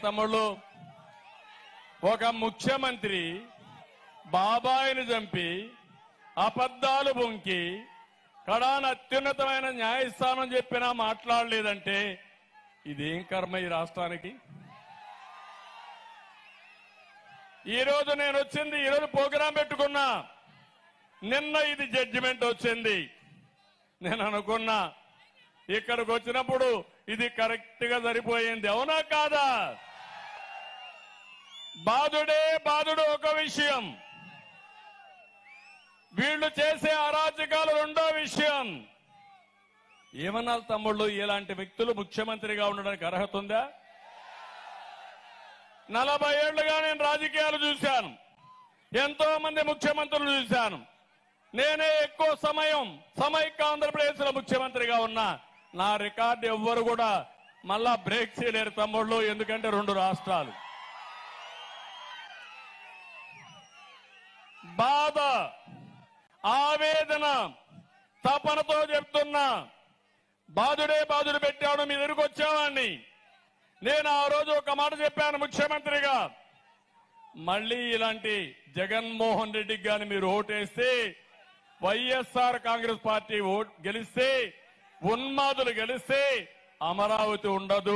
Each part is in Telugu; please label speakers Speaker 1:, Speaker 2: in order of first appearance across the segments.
Speaker 1: తమ్ముళ్ళు ఒక ముఖ్యమంత్రి బాబాయిని చంపి అబద్ధాలు బొంకి కడాన అత్యున్నతమైన న్యాయస్థానం చెప్పినా మాట్లాడలేదంటే ఇదేం కర్మ ఈ రాష్ట్రానికి ఈ రోజు నేను వచ్చింది ఈ రోజు ప్రోగ్రాం పెట్టుకున్నా నిన్న ఇది జడ్జిమెంట్ వచ్చింది నేను అనుకున్నా ఇక్కడికి వచ్చినప్పుడు ఇది కరెక్ట్ గా సరిపోయింది అవునా కాదా బాధుడే బాధుడు ఒక విషయం వీళ్ళు చేసే అరాచకాలు రెండో విషయం ఏమన్నారు తమ్ముళ్ళు ఇలాంటి వ్యక్తులు ముఖ్యమంత్రిగా ఉండడానికి అర్హత ఉందా నలభై ఏళ్లుగా నేను రాజకీయాలు చూశాను ఎంతో మంది ముఖ్యమంత్రులు చూశాను నేనే ఎక్కువ సమయం సమైక్య ఆంధ్రప్రదేశ్ లో ముఖ్యమంత్రిగా ఉన్నా నా రికార్డు ఎవ్వరు కూడా మళ్ళా బ్రేక్ చేయలేరు తమ్ముళ్ళు ఎందుకంటే రెండు రాష్ట్రాలు బాధ ఆవేదన తపనతో చెప్తున్నా బాధుడే బాధుడు పెట్టాడు మీ దగ్గరికి వచ్చేవాడిని నేను ఆ రోజు ఒక మాట చెప్పాను ముఖ్యమంత్రిగా మళ్ళీ ఇలాంటి జగన్మోహన్ రెడ్డికి గాని మీరు ఓటేస్తే వైఎస్ఆర్ కాంగ్రెస్ పార్టీ ఓట్ గెలిస్తే ఉన్మాదులు గెలిస్తే అమరావతి ఉండదు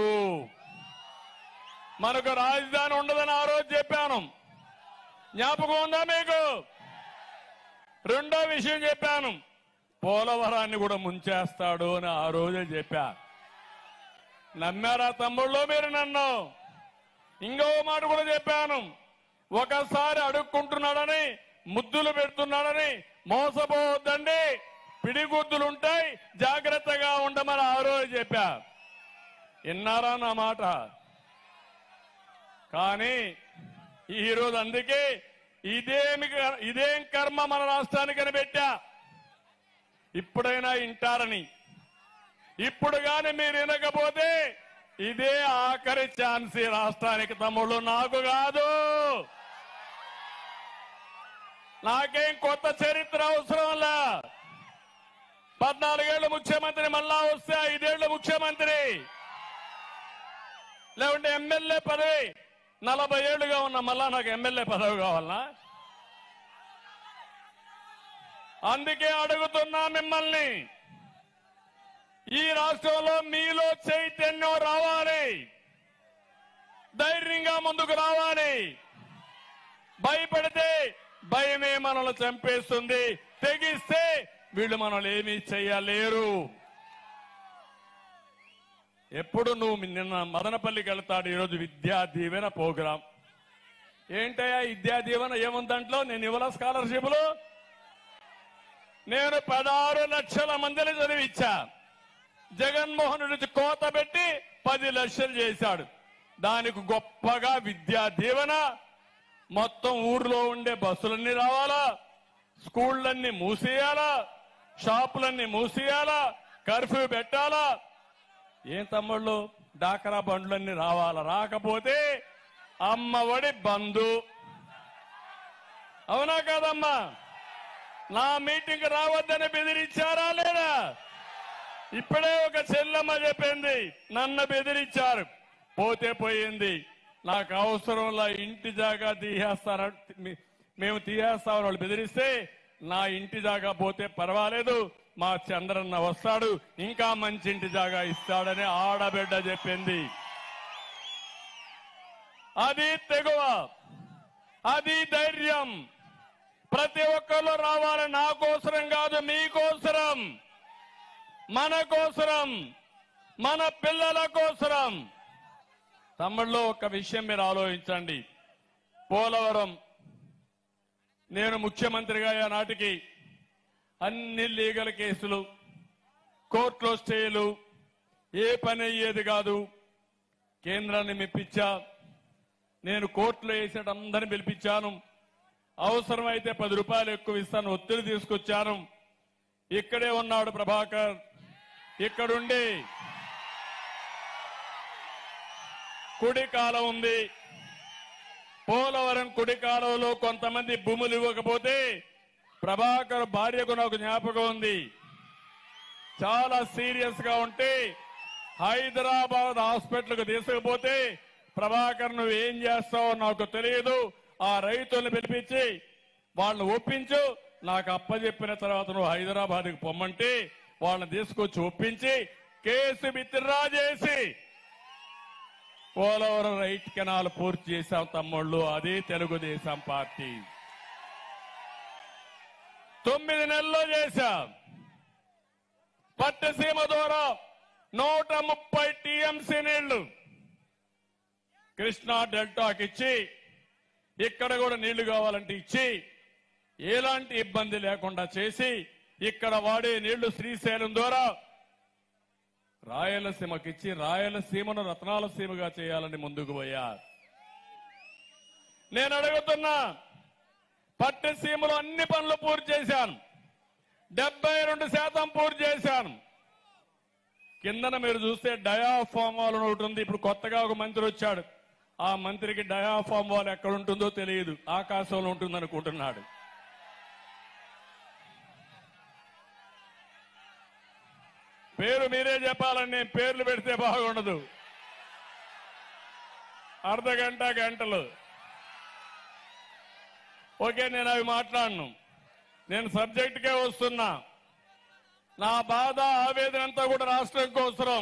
Speaker 1: మనకు రాజధాని ఉండదని ఆ రోజు చెప్పాను జ్ఞాపకం ఉందా మీకు రెండో విషయం చెప్పాను పోలవరాన్ని కూడా ముంచేస్తాడు అని ఆ రోజే చెప్పా నమ్మారా తమ్ముళ్ళు మీరు నన్ను ఇంకో మాట కూడా చెప్పాను ఒకసారి అడుక్కుంటున్నాడని ముద్దులు పెడుతున్నాడని మోసపోవద్దండి పిడిగుద్దులుంటాయి జాగ్రత్తగా ఉండమని ఆ రోజు చెప్పా విన్నారా నా మాట కానీ ఈ రోజు అందుకే ఇదేమి ఇదేం కర్మ మన రాష్ట్రానికని పెట్టా ఇప్పుడైనా వింటారని ఇప్పుడు గాని మీరు వినకపోతే ఇదే ఆఖరి ఛాన్స్ ఈ రాష్ట్రానికి తమ్ముళ్ళు నాకు కాదు నాకేం కొత్త చరిత్ర అవసరంలా పద్నాలుగేళ్లు ముఖ్యమంత్రి మళ్ళా వస్తే ఐదేళ్లు ముఖ్యమంత్రి లేకుంటే ఎమ్మెల్యే పదవి నలభై ఏళ్లుగా ఉన్న మళ్ళా నాకు ఎమ్మెల్యే పదవి కావాలనా అందుకే అడుగుతున్నా మిమ్మల్ని ఈ రాష్ట్రంలో మీలో చైతన్యం రావాలి ధైర్యంగా ముందుకు రావాలి భయపడితే భయమే మనల్ని చంపేస్తుంది తెగిస్తే వీళ్ళు మనల్ని ఏమీ చెయ్యలేరు ఎప్పుడు నువ్వు నిన్న మదనపల్లికి వెళ్తాడు ఈరోజు విద్యా దీవెన ప్రోగ్రాం ఏంటయ్యా విద్యా దీవెన ఏముందంట్లో నేను ఇవ్వాల స్కాలర్షిప్లు నేను పదహారు లక్షల మందిని చదివిచ్చా జగన్మోహన్ రెడ్డి కోత పెట్టి పది లక్షలు చేశాడు దానికి గొప్పగా విద్యా దీవెన మొత్తం ఊర్లో ఉండే బస్సులన్నీ రావాలా స్కూళ్ళన్నీ మూసేయాలా షాపులన్నీ మూసేయాలా కర్ఫ్యూ పెట్టాలా ఏం తమ్ముళ్ళు డాకరా బండ్లన్నీ రావాలా రాకపోతే అమ్మఒడి బంధు అవునా కాదమ్మా నా మీటింగ్ రావద్దని బెదిరించారా లేదా ఇప్పుడే ఒక చెల్లమ్మ చెప్పింది నన్ను బెదిరించారు పోతే పోయింది నాకు అవసరంలా ఇంటి జాగా తీసేస్తార మేము తీసేస్తామని వాళ్ళు బెదిరిస్తే నా ఇంటి జాగా పోతే పర్వాలేదు మా చంద్రన్న వస్తాడు ఇంకా మంచి ఇంటి జాగా ఇస్తాడని ఆడబిడ్డ చెప్పింది అది తెగువ అది ధైర్యం ప్రతి ఒక్కరు రావాలి నా కోసరం కాదు మీకోసరం మన కోసరం మన పిల్లల కోసరం తమ్ముళ్ళు ఒక విషయం మీరు ఆలోచించండి పోలవరం నేను ముఖ్యమంత్రిగా అయ్యే నాటికి అన్ని లీగల్ కేసులు కోర్టులో స్టేలు ఏ పని అయ్యేది కాదు కేంద్రాన్ని మెప్పించా నేను కోర్టులో వేసేట అందరిని పిలిపించాను అవసరమైతే పది రూపాయలు ఎక్కువ ఇస్తాను ఒత్తిడి తీసుకొచ్చాను ఇక్కడే ఉన్నాడు ప్రభాకర్ ఇక్కడుండి కుడి కాలం ఉంది పోలవరం కుడి కాలంలో కొంతమంది భూములు ఇవ్వకపోతే ప్రభాకర్ భార్యకు నాకు జ్ఞాపకం ఉంది చాలా సీరియస్ గా ఉంటే హైదరాబాద్ హాస్పిటల్ కు తీసుకుపోతే ప్రభాకర్ నువ్వు ఏం చేస్తావో నాకు తెలియదు ఆ రైతులను పిలిపించి వాళ్ళని ఒప్పించు నాకు అప్పచెప్పిన తర్వాత నువ్వు హైదరాబాద్కి పొమ్మంటే వాళ్ళని తీసుకొచ్చి ఒప్పించి కేసు విత్డ్రా చేసి పోలవరం రైట్ కెనాల్ పూర్తి చేశాం తమ్ముళ్ళు అదే తెలుగుదేశం పార్టీ తొమ్మిది నెలల్లో చేశాం పట్టసీమ ద్వారా నూట ముప్పై టీఎంసీ నీళ్లు కృష్ణా డెల్టాకి ఇచ్చి ఇక్కడ కూడా నీళ్లు కావాలంటే ఇచ్చి ఎలాంటి ఇబ్బంది లేకుండా చేసి ఇక్కడ వాడే నీళ్లు శ్రీశైలం ద్వారా రాయలసీమకిచ్చి రాయలసీమను రత్నాల సీమగా చేయాలని ముందుకు పోయారు నేను అడుగుతున్నా పట్టసీమలో అన్ని పనులు పూర్తి చేశాను డెబ్బై రెండు శాతం పూర్తి చేశాను కిందన మీరు చూస్తే డయాఫామ్ వాల్ అని ఒకటి ఉంది ఇప్పుడు కొత్తగా ఒక మంత్రి వచ్చాడు ఆ మంత్రికి డయాఫామ్ వాల్ ఎక్కడ ఉంటుందో తెలియదు ఆకాశంలో ఉంటుంది అనుకుంటున్నాడు పేరు మీరే చెప్పాలని నేను పేర్లు పెడితే బాగుండదు అర్ధ గంట గంటలు ఓకే నేను అవి మాట్లాడను నేను సబ్జెక్టుకే వస్తున్నా నా బాధ ఆవేదన అంతా కూడా రాష్ట్రం కోసరం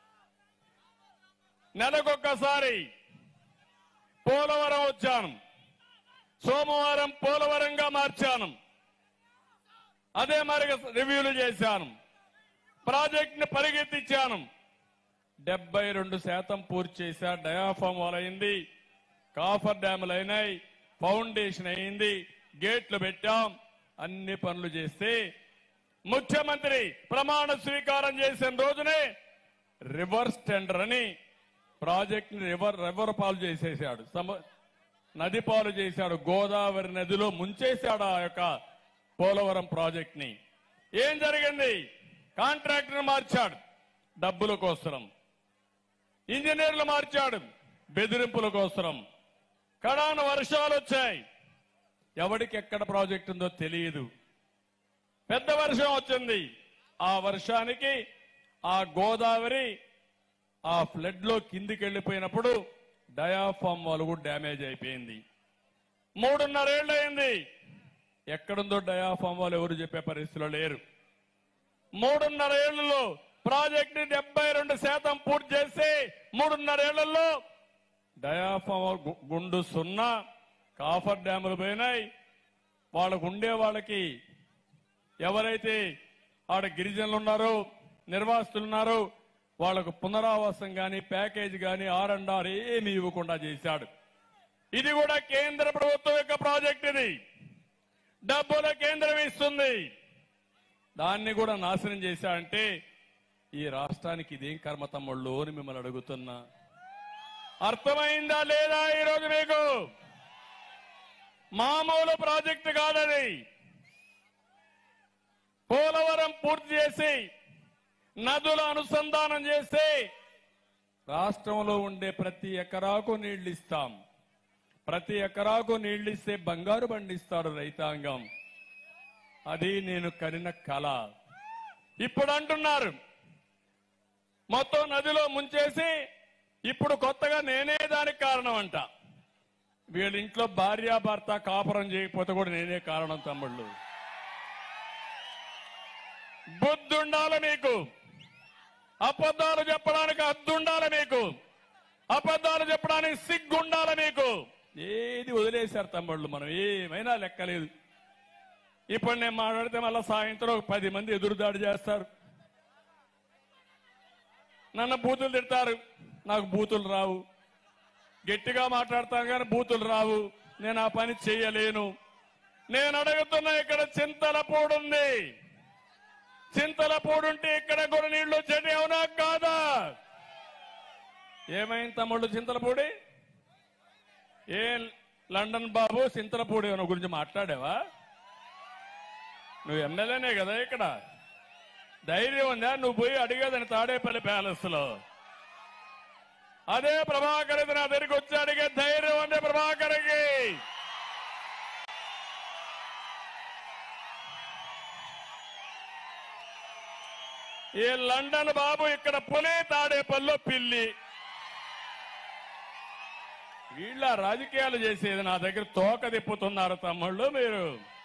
Speaker 1: నెలకొక్కసారి పోలవరం వచ్చాను సోమవారం పోలవరంగా మార్చాను అదే మరి రివ్యూలు చేశాను ప్రాజెక్ట్ ని పరిగెత్తించాను డెబ్బై రెండు శాతం పూర్తి చేశా డయాఫామ్ వాల్ అయింది కాఫర్ డ్యాములు అయినాయి ఫౌండేషన్ అయింది గేట్లు పెట్టాం అన్ని పనులు చేస్తే ముఖ్యమంత్రి ప్రమాణ స్వీకారం చేసిన రోజునే రివర్స్ టెండర్ అని ప్రాజెక్ట్ ని రివర్ రివర్ పాలు చేసేసాడు సమ నది పాలు చేశాడు గోదావరి నదిలో ముంచేశాడు ఆ యొక్క పోలవరం ప్రాజెక్ట్ ని ఏం జరిగింది కాంట్రాక్టర్ మార్చాడు డబ్బుల కోసరం ఇంజనీర్లు మార్చాడు బెదిరింపుల కోసరం కడాన వర్షాలు వచ్చాయి ఎవడికి ఎక్కడ ప్రాజెక్ట్ ఉందో తెలియదు పెద్ద వర్షం వచ్చింది ఆ వర్షానికి ఆ గోదావరి ఆ ఫ్లడ్ లో కిందికి వెళ్ళిపోయినప్పుడు డయాఫామ్ వాల్ కూడా డ్యామేజ్ అయిపోయింది మూడున్నరేళ్ళు అయింది ఎక్కడుందో డయాఫామ్ వాల్ ఎవరు చెప్పే పరిస్థితిలో లేరు మూడున్నర ఏళ్లలో ప్రాజెక్ట్ ని డెబ్బై రెండు శాతం పూర్తి చేసి మూడున్నరేళ్లలో డయాఫామ్ వాల్ గు- గుండు సున్నా కాఫర్ డ్యాములు పోయినాయి వాళ్ళకు ఉండే వాళ్ళకి ఎవరైతే ఆడ గిరిజనులు ఉన్నారో నిర్వాసితులు ఉన్నారో వాళ్లకు పునరావాసం గాని ప్యాకేజ్ గాని ఆర్ అండ్ ఆర్ ఏమి ఇవ్వకుండా చేశాడు ఇది కూడా కేంద్ర ప్రభుత్వం యొక్క ప్రాజెక్ట్ ఇది డబ్బులు కేంద్రం ఇస్తుంది దాన్ని కూడా నాశనం చేశాడంటే ఈ రాష్ట్రానికి ఇదేం కర్మ తమ్ముళ్ళు అని మిమ్మల్ని అడుగుతున్నా అర్థమైందా లేదా ఈరోజు మీకు మామూలు ప్రాజెక్టు కాదది పోలవరం పూర్తి చేసి నదుల అనుసంధానం చేసి రాష్ట్రంలో ఉండే ప్రతి ఎకరాకు నీళ్లు ఇస్తాం ప్రతి ఎకరాకు నీళ్లు ఇస్తే బంగారు పండిస్తాడు రైతాంగం అది నేను కనిన కళ ఇప్పుడు అంటున్నారు మొత్తం నదిలో ముంచేసి ఇప్పుడు కొత్తగా నేనే దానికి కారణం అంట వీళ్ళ ఇంట్లో భార్యాభర్త కాపురం చేయకపోతే కూడా నేనే కారణం తమ్ముళ్ళు బుద్ధి ఉండాలి మీకు అబద్ధాలు చెప్పడానికి హద్దు ఉండాలి మీకు అబద్ధాలు చెప్పడానికి సిగ్గు ఉండాలి మీకు ఏది వదిలేశారు తమ్ముళ్ళు మనం ఏమైనా లెక్కలేదు ఇప్పుడు నేను మాట్లాడితే మళ్ళా సాయంత్రం ఒక పది మంది ఎదురుదాడి చేస్తారు నన్ను బూతులు తిడతారు నాకు బూతులు రావు గట్టిగా మాట్లాడతాను కానీ బూతులు రావు నేను ఆ పని చేయలేను నేను అడుగుతున్నా ఇక్కడ చింతలపూడు ఉంది చింతలపూడు ఉంటే ఇక్కడ కూడా నీళ్లు వచ్చేటి అవునా కాదా ఏమైంది తమ్ముళ్ళు చింతలపూడి ఏ లండన్ బాబు చింతలపూడి అన్న గురించి మాట్లాడావా నువ్వు ఎమ్మెల్యేనే కదా ఇక్కడ ధైర్యం ఉందా నువ్వు పోయి అడిగేదని తాడేపల్లి ప్యాలెస్ లో అదే ప్రభాకర్ ఇది నా దగ్గరికి వచ్చి అడిగే ధైర్యం ఉంది ప్రభాకర్కి ఈ లండన్ బాబు ఇక్కడ పులి తాడేపల్లిలో పిల్లి వీళ్ళ రాజకీయాలు చేసేది నా దగ్గర తోక తిప్పుతున్నారు తమ్ముళ్ళు మీరు